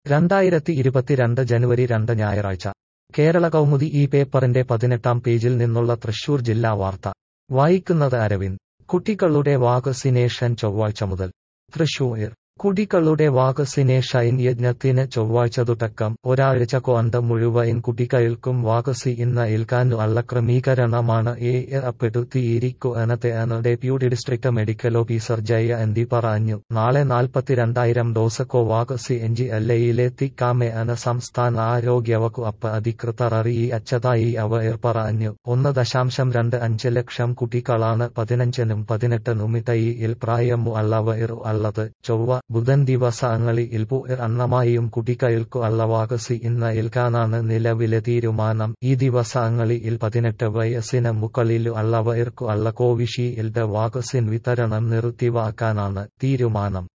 രണ്ടായിരത്തി ഇരുപത്തിരണ്ട് ജനുവരി രണ്ട് ഞായറാഴ്ച കേരള കൗമുദി ഈ പേപ്പറിന്റെ പതിനെട്ടാം പേജിൽ നിന്നുള്ള തൃശൂർ ജില്ലാ വാർത്ത വായിക്കുന്നത് അരവിന്ദ് കുട്ടികളുടെ വാക്സിനേഷൻ ചൊവ്വാഴ്ച മുതൽ തൃശൂർ കുട്ടികളുടെ വാക്സിനേഷൻ യജ്ഞത്തിന് ചൊവ്വാഴ്ച തുടക്കം ഒരാഴ്ച കൊണ്ട് മുഴുവൻ കുട്ടികൾക്കും വാക്സിൻ നൽകാൻ ഉള്ള ക്രമീകരണമാണ് ഏർപ്പെടുത്തിയിരിക്കുകയെന്ന് deputy district medical officer Jaya എന്തി പറഞ്ഞു നാളെ നാൽപ്പത്തിരണ്ടായിരം ഡോസ് കോവാക്സിൻ ജില്ലയിലെത്തിക്കാമെന്ന് സംസ്ഥാന ആരോഗ്യ വകുപ്പ് അധികൃതർ അറിയിച്ചതായി അവർ പറഞ്ഞു ഒന്ന് ദശാംശം രണ്ട് അഞ്ച് ലക്ഷം കുട്ടികളാണ് പതിനഞ്ചിനും പതിനെട്ടിനും ഇടയിൽ പ്രായമുള്ളവർ ഉള്ളത് ചൊവ്വ ബുധൻ ദിവസങ്ങളിൽ പൂർണ്ണമായും കുട്ടികൾക്കു ഉള്ള വാക്സിൻ നൽകാനാണ് നിലവിലെ തീരുമാനം ഈ ദിവസങ്ങളിൽ പതിനെട്ട് വയസ്സിന് മുകളിൽ ഉള്ളവർക്കു ഉള്ള കോവിഷീൽഡ് വാക്സിൻ വിതരണം നിർത്തിവാക്കാനാണ് തീരുമാനം